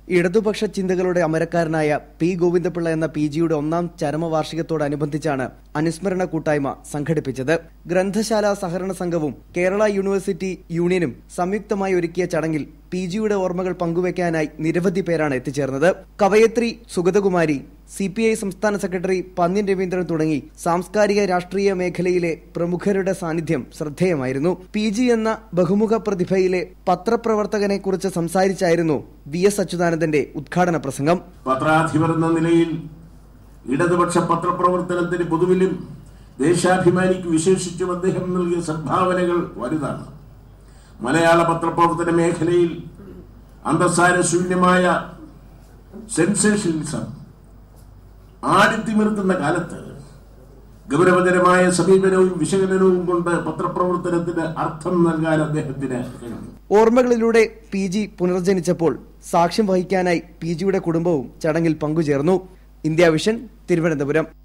ഇടതുപക്ഷ ചിന്തകളുടെ അമരക്കാരനായ പി ഗോവിന്ദപിള്ള എന്ന പി ജിയുടെ ഒന്നാം ചരമവാർഷികത്തോടനുബന്ധിച്ചാണ് അനുസ്മരണ കൂട്ടായ്മ സംഘടിപ്പിച്ചത് ഗ്രന്ഥശാല സഹകരണ സംഘവും കേരള യൂണിവേഴ്സിറ്റി യൂണിയനും സംയുക്തമായി ഒരുക്കിയ ചടങ്ങിൽ പി ജിയുടെ ഓർമ്മകൾ പങ്കുവയ്ക്കാനായി നിരവധി പേരാണ് എത്തിച്ചേർന്നത് കവയത്രി സുഗതകുമാരി സി പി ഐ സംസ്ഥാന സെക്രട്ടറി പന്ന്യൻ രവീന്ദ്രൻ തുടങ്ങി സാംസ്കാരിക രാഷ്ട്രീയ മേഖലയിലെ പ്രമുഖരുടെ സാന്നിധ്യം ശ്രദ്ധേയമായിരുന്നു പി ജി എന്ന ബഹുമുഖ പ്രതിഭയിലെ പത്രപ്രവർത്തകനെ കുറിച്ച് സംസാരിച്ചായിരുന്നു വി എസ് അച്യുതാനന്ദന്റെ ഉദ്ഘാടന പ്രസംഗം പത്രാധിപർ എന്ന നിലയിൽ ഇടതുപക്ഷ പത്രപ്രവർത്തനത്തിന് പൊതുവിലും ദേശാഭിമാനിക്ക് വിശേഷിച്ചും അദ്ദേഹം നൽകിയ സംഭാവനകൾ വലുതാണ് മലയാള പത്രപ്രവർത്തന മേഖലയിൽ അന്തസാര ശൂന്യമായ സെൻസേഷനിസം ആടിത്തിമിർത്തുന്ന കാലത്ത് ഗൗരവതരമായ സമീപനവും വിശകലനവും കൊണ്ട് പത്രപ്രവർത്തനത്തിന് അർത്ഥം നൽകാൻ അദ്ദേഹത്തിന് കഴിഞ്ഞു ഓർമ്മകളിലൂടെ പി ജി പുനർജനിച്ചപ്പോൾ സാക്ഷ്യം വഹിക്കാനായി പി ജിയുടെ കുടുംബവും ചടങ്ങിൽ പങ്കുചേർന്നു ഇന്ത്യ വിഷൻ തിരുവനന്തപുരം